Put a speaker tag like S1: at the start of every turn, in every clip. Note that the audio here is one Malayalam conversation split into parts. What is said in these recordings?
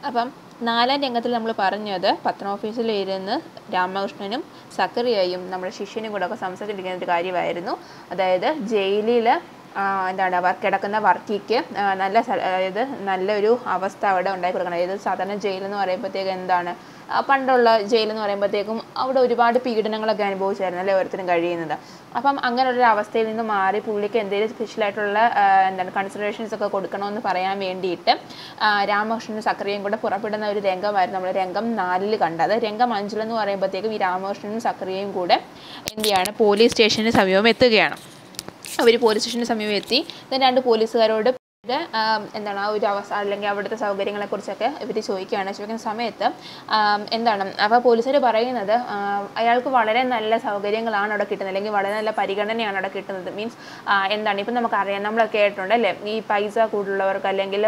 S1: അപ്പം നാലാം രംഗത്തിൽ നമ്മൾ പറഞ്ഞത് പത്രോഫീസിൽ ഇരുന്ന് രാമകൃഷ്ണനും സക്കറിയയും നമ്മുടെ ശിഷ്യനും കൂടെ ഒക്കെ സംസാരിച്ചിരിക്കുന്ന ഒരു കാര്യമായിരുന്നു അതായത് ജയിലിൽ എന്താണ് അവർ കിടക്കുന്ന വർക്കിക്ക് ആ, നല്ല സ്ഥ- അതായത് നല്ലൊരു അവസ്ഥ അവിടെ ഉണ്ടാക്കി കൊടുക്കണം അതായത് സാധാരണ ജയിൽ എന്ന് പറയുമ്പോഴത്തേക്ക് എന്താണ് ആ, പണ്ടുള്ള ജയിൽ എന്ന് പറയുമ്പോഴത്തേക്കും അവിടെ ഒരുപാട് പീഡനങ്ങളൊക്കെ അനുഭവിച്ചായിരുന്നു അല്ലേ ഓരോരുത്തരും കഴിയുന്നത് അപ്പം അങ്ങനെയുള്ള അവസ്ഥയിൽ നിന്ന് മാറി പുള്ളിക്ക് എന്തെങ്കിലും സ്പെഷ്യലായിട്ടുള്ള എന്താണ് കൺസിഡറേഷൻസ് ഒക്കെ കൊടുക്കണമെന്ന് പറയാൻ വേണ്ടിയിട്ട് ആ, രാമകൃഷ്ണനും സക്കറിയും കൂടെ പുറപ്പെടുന്ന ഒരു രംഗമായിരുന്നു നമ്മൾ രംഗം നാലിൽ കണ്ടത് രംഗം അഞ്ചിലെന്ന് പറയുമ്പോഴത്തേക്കും ഈ രാമകൃഷ്ണനും സക്കറിയയും കൂടെ എന്ത് ചെയ്യാണ് പോലീസ് സ്റ്റേഷന് സമീപം എത്തുകയാണ് അവർ പോലീസ് സ്റ്റേഷന് സമീപം എത്തി then രണ്ട് പോലീസുകാരോട് ഇത് ആം, എന്താണ് ആ ഒരു അവസ്ഥ അല്ലെങ്കിൽ അവിടുത്തെ സൗകര്യങ്ങളെക്കുറിച്ചൊക്കെ ഇവർ ചോദിക്കുകയാണ് ചോദിക്കുന്ന സമയത്ത് ആം, എന്താണ് അപ്പോൾ പോലീസുകാർ പറയുന്നത് ആം, അയാൾക്ക് വളരെ നല്ല സൗകര്യങ്ങളാണ് അവിടെ കിട്ടുന്നത് അല്ലെങ്കിൽ വളരെ നല്ല പരിഗണനയാണ് അവിടെ കിട്ടുന്നത് മീൻസ് എന്താണ് ഇപ്പം നമുക്കറിയാം നമ്മളൊക്കെ കേട്ടിട്ടുണ്ട് അല്ലേ ഈ പൈസ കൂടുതലുള്ളവർക്ക് അല്ലെങ്കിൽ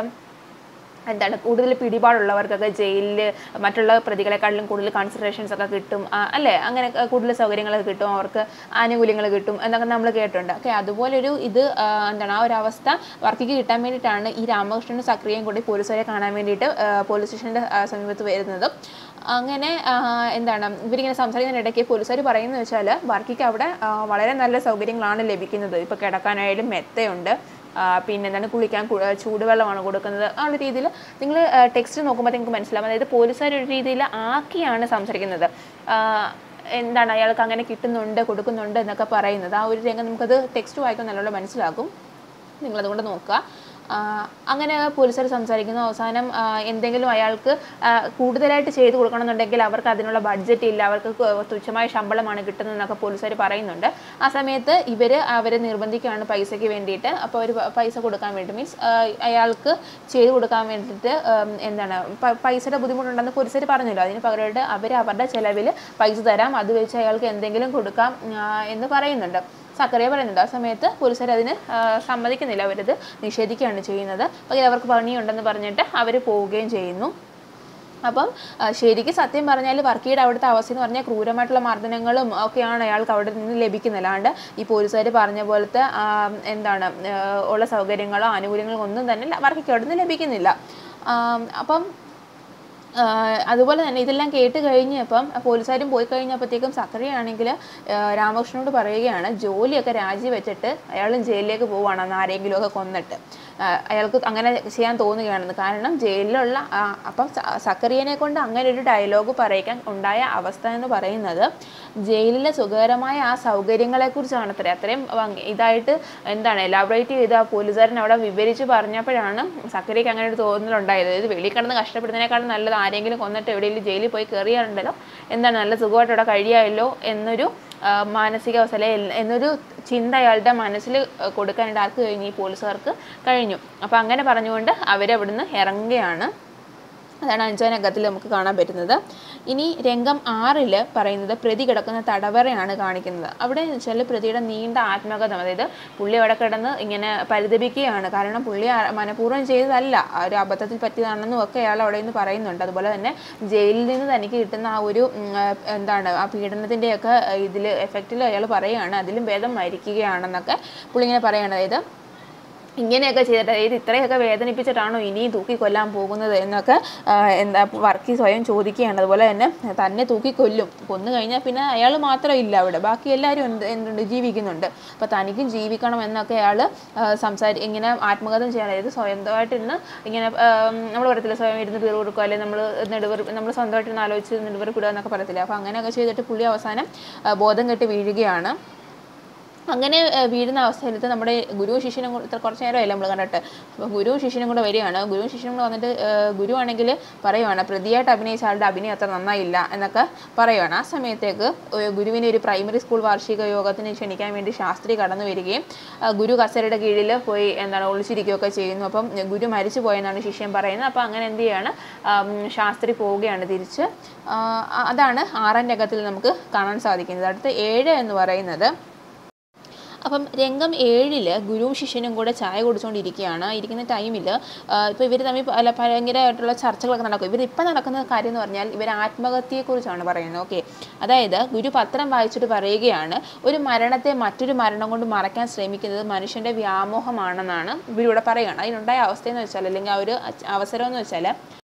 S1: എന്താണ് കൂടുതൽ പിടിപാടുള്ളവർക്കൊക്കെ ജയിലിൽ മറ്റുള്ള പ്രതികളെക്കാട്ടിലും കൂടുതൽ കൺസിഡറേഷൻസ് ഒക്കെ കിട്ടും ആ, അല്ലേ അങ്ങനെ ക- കൂടുതൽ സൗകര്യങ്ങളൊക്കെ കിട്ടും അവർക്ക് ആനുകൂല്യങ്ങൾ കിട്ടും എന്നൊക്കെ നമ്മൾ കേട്ടിട്ടുണ്ട് ഓക്കെ അതുപോലൊരു ഇത് ആ, എന്താണ് ആ ഒരു അവസ്ഥ വർക്കിക്ക് കിട്ടാൻ വേണ്ടിയിട്ടാണ് ഈ രാമകൃഷ്ണനും സക്രിയയും കൂടി പോലീസുകാരെ കാണാൻ വേണ്ടിയിട്ട് ആ, പോലീസ് സ്റ്റേഷൻ്റെ ആ, സമീപത്ത് വരുന്നത് അങ്ങനെ ആ, എന്താണ് ഇവരിങ്ങനെ സംസാരിക്കുന്നതിനിടയ്ക്ക് പോലീസുകാർ പറയുന്നത് വെച്ചാൽ വർക്കിക്ക് അവിടെ ആ, വളരെ നല്ല സൗകര്യങ്ങളാണ് ലഭിക്കുന്നത് ഇപ്പോൾ കിടക്കാനായാലും മെത്തയുണ്ട് ആ, പിന്നെ എന്താണ് കുളിക്കാൻ കു- ചൂടുവെള്ളമാണ് കൊടുക്കുന്നത് ആ ഒരു രീതിയിൽ നിങ്ങൾ ടെക്സ്റ്റ് നോക്കുമ്പോൾ നിങ്ങൾക്ക് മനസ്സിലാവും അതായത് പോലീസുകാർ ഒരു രീതിയിൽ ആക്കിയാണ് സംസാരിക്കുന്നത് ആ, എന്താണ് അയാൾക്ക് അങ്ങനെ കിട്ടുന്നുണ്ട് കൊടുക്കുന്നുണ്ട് എന്നൊക്കെ പറയുന്നത് ആ ഒരു രംഗം നമുക്കത് ടെക്സ്റ്റ് വായിക്കാൻ നല്ലോണം മനസ്സിലാക്കും നിങ്ങളതുകൊണ്ട് നോക്കുക ആ, അങ്ങനെ പോലീസുകാർ സംസാരിക്കുന്നു അവസാനം ആ, എന്തെങ്കിലും അയാൾക്ക് ആ, കൂടുതലായിട്ട് ചെയ്തു കൊടുക്കണമെന്നുണ്ടെങ്കിൽ അവർക്ക് അതിനുള്ള ബഡ്ജറ്റ് ഇല്ല അവർക്ക് കു- തുച്ഛമായ ശമ്പളമാണ് കിട്ടുന്നതെന്നൊക്കെ പോലീസുകാർ പറയുന്നുണ്ട് ആ സമയത്ത് ഇവർ അവരെ നിർബന്ധിക്കുകയാണ് പൈസയ്ക്ക് വേണ്ടിയിട്ട് അപ്പോൾ അവർ പൈസ കൊടുക്കാൻ വേണ്ടി മീൻസ് അയാൾക്ക് ചെയ്തു കൊടുക്കാൻ വേണ്ടിയിട്ട് ഉം, എന്താണ് പ- പൈസയുടെ ബുദ്ധിമുട്ടുണ്ടെന്ന് പോലീസുകാർ പറഞ്ഞല്ലോ അതിന് പകരമായിട്ട് അവർ അവരുടെ ചിലവിൽ പൈസ തരാം അത് വെച്ച് അയാൾക്ക് എന്തെങ്കിലും കൊടുക്കാം ആ, എന്ന് പറയുന്നുണ്ട് സക്കറിയ പറയുന്നുണ്ട് ആ സമയത്ത് പോലീസുകാർ അതിന് ആ, സമ്മതിക്കുന്നില്ല അവരത് നിഷേധിക്കുകയാണ് ചെയ്യുന്നത് പകരം അവർക്ക് പണിയുണ്ടെന്ന് പറഞ്ഞിട്ട് അവർ പോവുകയും ചെയ്യുന്നു അപ്പം ആ, ശരിക്കും സത്യം പറഞ്ഞാൽ വർക്കിയുടെ അവിടുത്തെ അവസ്ഥ എന്ന് പറഞ്ഞാൽ ക്രൂരമായിട്ടുള്ള മർദ്ദനങ്ങളും ഒക്കെയാണ് അയാൾക്ക് അവിടെ നിന്ന് ലഭിക്കുന്നത് അല്ലാണ്ട് ഈ പോലീസുകാർ പറഞ്ഞ പോലത്തെ ആ, എന്താണ് ആ, ഉള്ള സൗകര്യങ്ങളോ ആനുകൂല്യങ്ങളോ ഒന്നും തന്നെ വർക്കിക്ക് അവിടെ നിന്ന് ലഭിക്കുന്നില്ല ആ, അപ്പം ആഹ് അതുപോലെ തന്നെ ഇതെല്ലാം കേട്ട് കഴിഞ്ഞപ്പം പോലീസുകാരും പോയി കഴിഞ്ഞപ്പോഴത്തേക്കും സക്കറിയാണെങ്കിൽ രാമകൃഷ്ണനോട് പറയുകയാണ് ജോലിയൊക്കെ രാജിവെച്ചിട്ട് അയാളും ജയിലിലേക്ക് പോവുകയാണെന്ന് ആരെങ്കിലും ഒക്കെ കൊന്നിട്ട് ആഹ് അയാൾക്ക് അങ്ങനെ ചെയ്യാൻ തോന്നുകയാണെന്ന് കാരണം ജയിലിലുള്ള ആ- അപ്പം സ- സക്കറിയനെ കൊണ്ട് അങ്ങനെ ഒരു ഡയലോഗ് പറയിക്കാൻ ഉണ്ടായ അവസ്ഥ എന്ന് പറയുന്നത് ജയിലിലെ സുഖകരമായ ആ സൗകര്യങ്ങളെക്കുറിച്ചാണ് അത്ര അത്രയും ഭംഗി- ഇതായിട്ട് എന്താണ് എലാബറേറ്റ് ചെയ്ത് ആ പോലീസുകാരൻ അവിടെ വിവരിച്ച് പറഞ്ഞപ്പോഴാണ് സക്കറിയക്ക് അങ്ങനെ ഒരു തോന്നലുണ്ടായത് ഇത് വെളിയിൽ കിടന്ന് കഷ്ടപ്പെടുന്നതിനേക്കാളും നല്ലത് ആരെങ്കിലും കൊന്നിട്ട് എവിടെയെങ്കിലും ജയിലിൽ പോയി കയറിയാലുണ്ടല്ലോ എന്താണ് നല്ല സുഖമായിട്ട് അവിടെ കഴിയാമല്ലോ എന്നൊരു ആ, മാനസികാവസ്ഥ അല്ലെ എന്നൊരു ചിന്ത അയാളുടെ മനസ്സിൽ കൊടുക്കാനായിട്ട് ആർക്ക് കഴിഞ്ഞു ഈ പോലീസുകാർക്ക് കഴിഞ്ഞു അപ്പോൾ അങ്ങനെ പറഞ്ഞുകൊണ്ട് അവരവിടുന്ന് ഇറങ്ങുകയാണ് അതാണ് അഞ്ചാം രംഗത്തിൽ നമുക്ക് കാണാൻ പറ്റുന്നത് ഇനി രംഗം ആറിൽ പറയുന്നത് പ്രതി കിടക്കുന്ന തടവറയാണ് കാണിക്കുന്നത് അവിടെ എന്ന് വെച്ചാൽ പ്രതിയുടെ നീണ്ട ആത്മകഥം അതായത് പുള്ളി അവിടെ കിടന്ന് ഇങ്ങനെ പരിതപിക്കുകയാണ് കാരണം പുള്ളി ആ- മനഃപൂർവ്വം ചെയ്തതല്ല ആ ഒരു അബദ്ധത്തിൽ പറ്റിയതാണെന്നും ഒക്കെ അയാൾ അവിടെ നിന്ന് പറയുന്നുണ്ട് അതുപോലെ തന്നെ ജയിലിൽ നിന്ന് തനിക്ക് കിട്ടുന്ന ആ ഒരു ഉം, ആ, എന്താണ് ആ പീഡനത്തിൻ്റെയൊക്കെ ഇതിൽ എഫക്റ്റിൽ അയാൾ പറയുകയാണ് അതിലും ഭേദം മരിക്കുകയാണെന്നൊക്കെ പുള്ളി ഇങ്ങനെ പറയുകയാണ് അതായത് ഇങ്ങനെയൊക്കെ ചെയ്തിട്ട് അതായത് ഇത്രയൊക്കെ വേദനിപ്പിച്ചിട്ടാണോ ഇനിയും തൂക്കി കൊല്ലാൻ പോകുന്നത് എന്നൊക്കെ ആ, എന്താ വർക്കി സ്വയം ചോദിക്കുകയാണ് അതുപോലെ തന്നെ തന്നെ തൂക്കി കൊല്ലും കൊന്നു കഴിഞ്ഞാൽ പിന്നെ അയാൾ മാത്രം ഇല്ല അവിടെ ബാക്കി എല്ലാവരും എന്ത് എന്തുണ്ട് ജീവിക്കുന്നുണ്ട് അപ്പോൾ തനിക്കും ജീവിക്കണം എന്നൊക്കെ അയാൾ സംസാരി ഇങ്ങനെ ആത്മകഥം ചെയ്യാൻ അതായത് സ്വന്തമായിട്ടിരുന്ന് ഇങ്ങനെ നമ്മൾ പറയത്തില്ല സ്വയം ഇരുന്ന് പിറു കൊടുക്കുക അല്ലെങ്കിൽ നമ്മൾ നെടുവർ നമ്മൾ സ്വന്തമായിട്ടിരുന്ന് ആലോചിച്ച് നെടുവർ വിടുക എന്നൊക്കെ പറയത്തില്ല അപ്പോൾ അങ്ങനെയൊക്കെ ചെയ്തിട്ട് പുള്ളി അവസാനം ആ, ബോധം കെട്ട് വീഴുകയാണ് അങ്ങനെ ഏഹ്, വീഴുന്ന അവസ്ഥയിലത്ത് നമ്മുടെ ഗുരു ശിഷ്യനും കൂടെ ഇത്ര കുറച്ച് നേരമല്ല നമ്മൾ കണ്ടിട്ട് അപ്പോൾ ഗുരു ശിഷ്യനും കൂടെ വരികയാണ് ഗുരു ശിഷ്യനും കൂടെ വന്നിട്ട് ഏഹ്, ഗുരു ആണെങ്കിൽ പറയുവാണ് പ്രതിയായിട്ട് അഭിനയിച്ച ആളുടെ അഭിനയം അത്ര നന്നായില്ല എന്നൊക്കെ പറയുവാണ് ആ സമയത്തേക്ക് ഒരു ഗുരുവിനെ ഒരു പ്രൈമറി സ്കൂൾ വാർഷിക യോഗത്തിന് ക്ഷണിക്കാൻ വേണ്ടി ശാസ്ത്രി കടന്നു വരികയും ആ, ഗുരു കസേരയുടെ കീഴിൽ പോയി എന്താണ് ഒളിച്ചിരിക്കുകയൊക്കെ ചെയ്യുന്നു അപ്പം ഗുരു മരിച്ചു പോയെന്നാണ് ശിഷ്യൻ പറയുന്നത് അപ്പോൾ അങ്ങനെ എന്ത് ചെയ്യാണ് ആം, ശാസ്ത്രി പോവുകയാണ് തിരിച്ച് ആ, അതാണ് ആറാം രംഗത്തിൽ നമുക്ക് കാണാൻ സാധിക്കുന്നത് അടുത്ത ഏഴ് എന്ന് പറയുന്നത് അപ്പം രംഗം ഏഴിൽ ഗുരുവും ശിഷ്യനും കൂടെ ചായ കുടിച്ചുകൊണ്ടിരിക്കുകയാണ് ഇരിക്കുന്ന ടൈമിൽ ഇപ്പോൾ ഇവർ തമ്മിൽ പല ഭയങ്കരമായിട്ടുള്ള ചർച്ചകളൊക്കെ നടക്കും ഇവർ ഇപ്പം നടക്കുന്ന കാര്യം എന്ന് പറഞ്ഞാൽ ഇവർ ആത്മഹത്യയെക്കുറിച്ചാണ് പറയുന്നത് ഓക്കെ അതായത് ഗുരു പത്രം വായിച്ചിട്ട് പറയുകയാണ് ഒരു മരണത്തെ മറ്റൊരു മരണം കൊണ്ട് മറയ്ക്കാൻ ശ്രമിക്കുന്നത് മനുഷ്യൻ്റെ വ്യാമോഹമാണെന്നാണ് ഇവരിവിടെ പറയുകയാണ് അതിനുണ്ടായ അവസ്ഥയെന്ന് വെച്ചാൽ അല്ലെങ്കിൽ ആ ഒരു അച്- അവസരം എന്ന് വെച്ചാൽ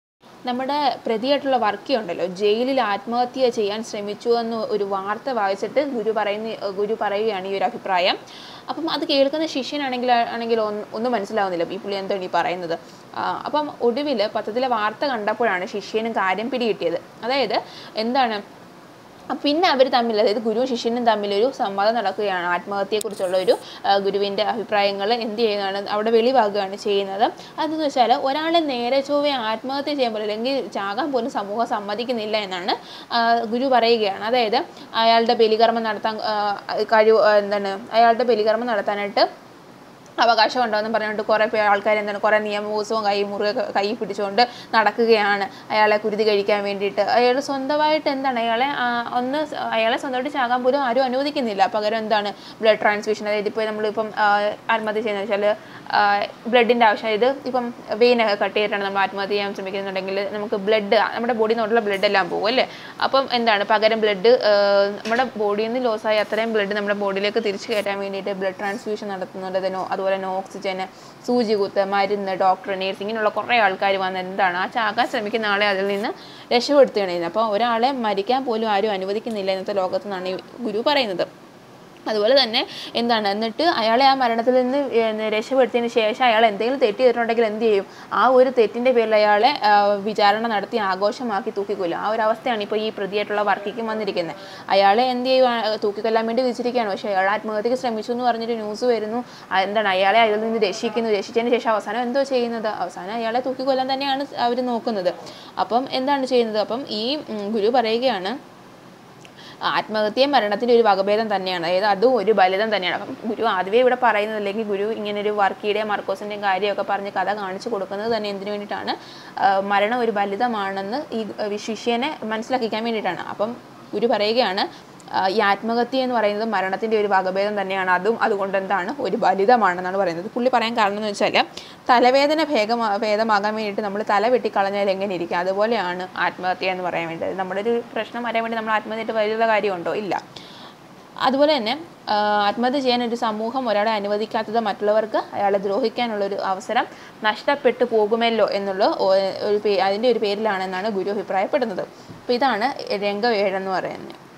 S1: നമ്മുടെ പ്രതിയായിട്ടുള്ള വർക്കി ഉണ്ടല്ലോ ജയിലിൽ ആത്മഹത്യ ചെയ്യാൻ ശ്രമിച്ചു എന്ന് ഒരു വാർത്ത വായിച്ചിട്ട് ഗുരു പറയുന്ന ഗുരു പറയുകയാണ് ഈ ഒരു അഭിപ്രായം അപ്പം അത് കേൾക്കുന്ന ശിഷ്യനാണെങ്കിൽ ആണെങ്കിൽ ഒന്ന് ഒന്നും മനസ്സിലാവുന്നില്ല ഈ പുള്ളി എന്താണ് ഈ പറയുന്നത് ആ, അപ്പം ഒടുവിൽ പത്രത്തിലെ വാർത്ത കണ്ടപ്പോഴാണ് ശിഷ്യനും കാര്യം പിടികിട്ടിയത് അതായത് എന്താണ് ആ, പിന്നെ അവർ തമ്മിൽ അതായത് ഗുരുവും ശിഷ്യനും തമ്മിലൊരു സംവാദം നടക്കുകയാണ് ആത്മഹത്യയെക്കുറിച്ചുള്ള ഒരു ആ, ഗുരുവിൻ്റെ അഭിപ്രായങ്ങൾ എന്ത് ചെയ്യുന്നതാണ് അവിടെ വെളിവാകുകയാണ് ചെയ്യുന്നത് അതെന്ന് വെച്ചാൽ ഒരാളെ നേരെ ചൊവ്വെ ആത്മഹത്യ ചെയ്യുമ്പോൾ അല്ലെങ്കിൽ ചാകാൻ പോലും സമൂഹം സമ്മതിക്കുന്നില്ല എന്നാണ് ആ, ഗുരു പറയുകയാണ് അതായത് അയാളുടെ ബലികർമ്മം നടത്താൻ ആ, കഴിവ് ആ, എന്താണ് അയാളുടെ ബലികർമ്മം നടത്താനായിട്ട് അവകാശം ഉണ്ടോയെന്ന് പറഞ്ഞുകൊണ്ട് കുറേ പേർ ആൾക്കാർ എന്താണ് കുറേ നിയമോത്സവം കൈ മുറുകെ കൈ പിടിച്ചുകൊണ്ട് നടക്കുകയാണ് അയാളെ കുരുതി കഴിക്കാൻ വേണ്ടിയിട്ട് അയാൾ സ്വന്തമായിട്ട് എന്താണ് അയാളെ ആ, ഒന്ന് സ- അയാളെ സ്വന്തമായിട്ട് ചാകാൻ പോലും ആരും അനുവദിക്കുന്നില്ല പകരം എന്താണ് ബ്ലഡ് ട്രാൻസ്ഫ്യൂഷൻ അതായത് ഇപ്പോൾ നമ്മളിപ്പം ആ, ആത്മഹത്യ ചെയ്യുന്നത് വെച്ചാൽ ബ്ലഡിൻ്റെ ആവശ്യം അതായത് ഇപ്പം വെയിനൊക്കെ കട്ട് ചെയ്തിട്ടാണ് നമ്മൾ ആത്മഹത്യ ചെയ്യാൻ ശ്രമിക്കുന്നുണ്ടെങ്കിൽ നമുക്ക് ബ്ലഡ് നമ്മുടെ ബോഡിയിൽ നിന്നുള്ള ബ്ലഡ് എല്ലാം പോകും അല്ലേ അപ്പം എന്താണ് പകരം ബ്ലഡ് നമ്മുടെ ബോഡിയിൽ നിന്ന് ലോസായി അത്രയും ബ്ലഡ് നമ്മുടെ ബോഡിയിലേക്ക് തിരിച്ചു കയറ്റാൻ വേണ്ടിയിട്ട് ബ്ലഡ് ട്രാൻസ്ഫ്യൂഷൻ നടത്തുന്നുണ്ടതിനോ അതുപോലെ തന്നെ ഓക്സിജന് സൂചി കുത്ത് മരുന്ന് ഡോക്ടർ നേഴ്സ് ഇങ്ങനെയുള്ള കുറേ ആൾക്കാർ വന്ന് എന്താണ് ആ ചാകാൻ ശ്രമിക്കുന്ന ആളെ അതിൽ നിന്ന് രക്ഷപ്പെടുത്തുകയാണ് ചെയ്യുന്നത് അപ്പോൾ ഒരാളെ മരിക്കാൻ പോലും ആരും അനുവദിക്കുന്നില്ല ഇന്നത്തെ ലോകത്ത് നിന്നാണ് ഈ ഗുരു പറയുന്നത് അതുപോലെ തന്നെ എന്താണ് എന്നിട്ട് അയാളെ ആ മരണത്തിൽ നിന്ന് ഏഹ് രക്ഷപ്പെടുത്തിയതിന് ശേഷം അയാൾ എന്തെങ്കിലും തെറ്റ് ചെയ്തിട്ടുണ്ടെങ്കിൽ എന്ത് ചെയ്യും ആ ഒരു തെറ്റിൻ്റെ പേരിൽ അയാളെ ആ, വിചാരണ നടത്തി ആഘോഷമാക്കി തൂക്കിക്കൊല്ലും ആ ഒരു അവസ്ഥയാണ് ഇപ്പോൾ ഈ പ്രതിയായിട്ടുള്ള വർക്കിക്കും വന്നിരിക്കുന്നത് അയാളെ എന്ത് ചെയ്യുക തൂക്കിക്കൊല്ലാൻ വേണ്ടി വിധിച്ചിരിക്കുകയാണ് പക്ഷേ അയാൾ ആത്മഹത്യക്ക് ശ്രമിച്ചു എന്ന് പറഞ്ഞിട്ട് ന്യൂസ് വരുന്നു ആ, എന്താണ് അയാളെ അതിൽ നിന്ന് രക്ഷിക്കുന്നു രക്ഷിച്ചതിന് ശേഷം അവസാനം എന്തോ ചെയ്യുന്നത് അവസാനം അയാളെ തൂക്കിക്കൊല്ലാൻ തന്നെയാണ് അവർ നോക്കുന്നത് അപ്പം എന്താണ് ചെയ്യുന്നത് അപ്പം ഈ ഉം, ഗുരു പറയുകയാണ് ആത്മഹത്യയും മരണത്തിൻ്റെ ഒരു വകഭേദം തന്നെയാണ് അതായത് അതും ഒരു ബലിതം തന്നെയാണ് അപ്പം ഗുരു ആദ്യമേ ഇവിടെ പറയുന്നത് അല്ലെങ്കിൽ ഗുരു ഇങ്ങനെ ഒരു വർക്കിയുടെയും മർക്കോസിൻ്റെയും കാര്യമൊക്കെ പറഞ്ഞ് കഥ കാണിച്ചു കൊടുക്കുന്നത് തന്നെ എന്തിനു വേണ്ടിയിട്ടാണ് ആ, മരണം ഒരു ബലിതമാണെന്ന് ഈ ആ, ശിഷ്യനെ മനസ്സിലാക്കിക്കാൻ വേണ്ടിയിട്ടാണ് അപ്പം ഗുരു പറയുകയാണ് ആ, ഈ ആത്മഹത്യ എന്ന് പറയുന്നത് മരണത്തിൻ്റെ ഒരു വകഭേദം തന്നെയാണ് അതും അതുകൊണ്ട് എന്താണ് ഒരു ബലിതമാണെന്നാണ് പറയുന്നത് പുള്ളി പറയാൻ കാരണം എന്ന് വെച്ചാൽ തലവേദന ഭേദമാ ഭേദമാകാൻ വേണ്ടിയിട്ട് നമ്മൾ തല വെട്ടിക്കളഞ്ഞാൽ എങ്ങനെ ഇരിക്കും അതുപോലെയാണ് ആത്മഹത്യ എന്ന് പറയാൻ വേണ്ടി നമ്മുടെ ഒരു പ്രശ്നം വരാൻ വേണ്ടി നമ്മൾ ആത്മഹത്യയിട്ട് വലിയ കാര്യമുണ്ടോ ഇല്ല അതുപോലെ തന്നെ ആ, ആത്മഹത്യ ചെയ്യാൻ ഒരു സമൂഹം ഒരാളെ അനുവദിക്കാത്തത് മറ്റുള്ളവർക്ക് അയാളെ ദ്രോഹിക്കാനുള്ള ഒരു അവസരം നഷ്ടപ്പെട്ടു പോകുമല്ലോ എന്നുള്ള ഒ- ഒരു പേ അതിൻ്റെ ഒരു പേരിലാണെന്നാണ് ഗുരു അഭിപ്രായപ്പെടുന്നത് അപ്പോൾ ഇതാണ് രംഗവേഴെന്ന് പറയുന്നത്